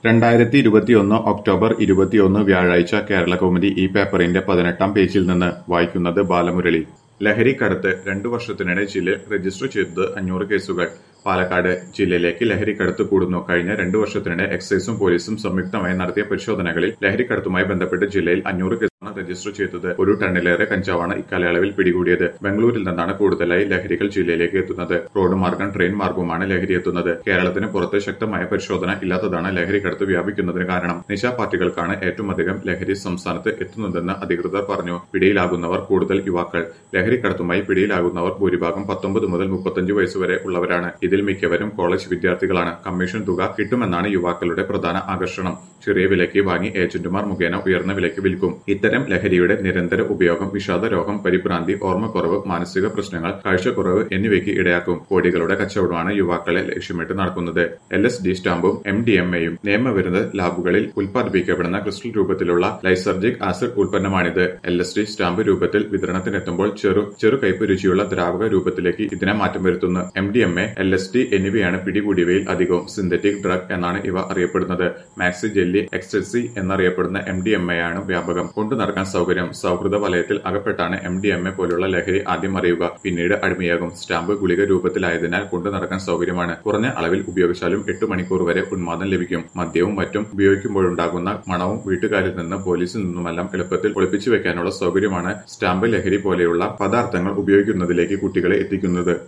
രണ്ടായിരത്തി ഇരുപത്തിയൊന്ന് ഒക്ടോബർ ഇരുപത്തിയൊന്ന് വ്യാഴാഴ്ച കേരളകൗമുദി ഈ പേപ്പറിന്റെ പതിനെട്ടാം പേജിൽ നിന്ന് വായിക്കുന്നത് ബാലമുരളി ലഹരിക്കടത്ത് രണ്ടു വർഷത്തിനിടെ ജില്ലയിൽ രജിസ്റ്റർ ചെയ്തത് അഞ്ഞൂറ് കേസുകൾ പാലക്കാട് ജില്ലയിലേക്ക് ലഹരിക്കടത്ത് കൂടുന്നു കഴിഞ്ഞ രണ്ടു വർഷത്തിനിടെ എക്സൈസും പോലീസും സംയുക്തമായി നടത്തിയ പരിശോധനകളിൽ ലഹരിക്കടത്തുമായി ബന്ധപ്പെട്ട് ജില്ലയിൽ അഞ്ഞൂറ് കേസാണ് രജിസ്റ്റർ ചെയ്തത് ഒരു ടണ്ണിലേറെ കഞ്ചാവാണ് ഇക്കാലയളവിൽ പിടികൂടിയത് ബംഗളൂരിൽ നിന്നാണ് കൂടുതലായി ലഹരികൾ ജില്ലയിലേക്ക് എത്തുന്നത് റോഡ് മാർഗം ട്രെയിൻ മാർഗവുമാണ് ലഹരി എത്തുന്നത് കേരളത്തിന് പുറത്ത് ശക്തമായ പരിശോധന ഇല്ലാത്തതാണ് ലഹരിക്കടത്ത് വ്യാപിക്കുന്നതിന് കാരണം നിശാ പാർട്ടികൾക്കാണ് ഏറ്റവും അധികം ലഹരി സംസ്ഥാനത്ത് എത്തുന്നതെന്ന് അധികൃതർ പറഞ്ഞു പിടിയിലാകുന്നവർ കൂടുതൽ യുവാക്കൾ ലഹരിക്കടത്തുമായി പിടിയിലാകുന്നവർ ഭൂരിഭാഗം പത്തൊമ്പത് മുതൽ മുപ്പത്തഞ്ച് വയസ്സുവരെ ഉള്ളവരാണ് ഇതിൽ മിക്കവരും കോളേജ് വിദ്യാർത്ഥികളാണ് കമ്മീഷൻ തുക കിട്ടുമെന്നാണ് യുവാക്കളുടെ പ്രധാന ആകർഷണം ചെറിയ വിലയ്ക്ക് വാങ്ങി ഏജന്റുമാർ മുഖേന ഉയർന്ന വിലയ്ക്ക് വിൽക്കും ഇത്തരം ലഹരിയുടെ നിരന്തര ഉപയോഗം വിഷാദ രോഗം പരിഭ്രാന്തി ഓർമ്മക്കുറവ് മാനസിക പ്രശ്നങ്ങൾ കാഴ്ചക്കുറവ് എന്നിവയ്ക്ക് ഇടയാക്കും കോടികളുടെ കച്ചവടമാണ് യുവാക്കളെ ലക്ഷ്യമിട്ട് നടക്കുന്നത് എൽ എസ് ഡി സ്റ്റാമ്പും എം ഡി എം എയും നിയമവിരുദ്ധ ലാബുകളിൽ ഉൽപ്പാദിപ്പിക്കപ്പെടുന്ന ക്രിസ്റ്റൽ രൂപത്തിലുള്ള ലൈസർജിക് ആസിഡ് ഉൽപ്പന്നമാണിത് എൽ എസ് ഡി സ്റ്റാമ്പ് രൂപത്തിൽ വിതരണത്തിനെത്തുമ്പോൾ ചെറു ചെറു കയ്പ് രുചിയുള്ള ദ്രാവക രൂപത്തിലേക്ക് ഇതിനെ മാറ്റം വരുത്തുന്നു M D M A L S D എന്നിവയാണ് പിടികൂടിയവയിൽ അധികവും സിന്തറ്റിക് ഡ്രഗ് എന്നാണ് ഇവ അറിയപ്പെടുന്നത് മാക്സി ജെല്ലി എക്സ്റ്റസി എന്നറിയപ്പെടുന്ന എം ഡി എം എ ആണ് വ്യാപകം കൊണ്ടു നടക്കാൻ സൗകര്യം സൗഹൃദ വലയത്തിൽ അകപ്പെട്ടാണ് എം ഡി എം എ പോലുള്ള ലഹരി ആദ്യം അറിയുക പിന്നീട് അടിമയാകും സ്റ്റാമ്പ് ഗുളിക രൂപത്തിലായതിനാൽ കൊണ്ടു നടക്കാൻ സൗകര്യമാണ് കുറഞ്ഞ അളവിൽ ഉപയോഗിച്ചാലും എട്ട് മണിക്കൂർ വരെ ഉന്മാദം ലഭിക്കും മദ്യവും മറ്റും ഉപയോഗിക്കുമ്പോഴുണ്ടാകുന്ന മണവും വീട്ടുകാരിൽ നിന്ന് പോലീസിൽ നിന്നുമെല്ലാം എളുപ്പത്തിൽ ഒളിപ്പിച്ചു വെക്കാനുള്ള സൗകര്യമാണ് സ്റ്റാമ്പ് ലഹരി പോലെയുള്ള പദാർത്ഥങ്ങൾ ഉപയോഗിക്കുന്നതിലേക്ക് കുട്ടികളെ എത്തിക്കുന്നത്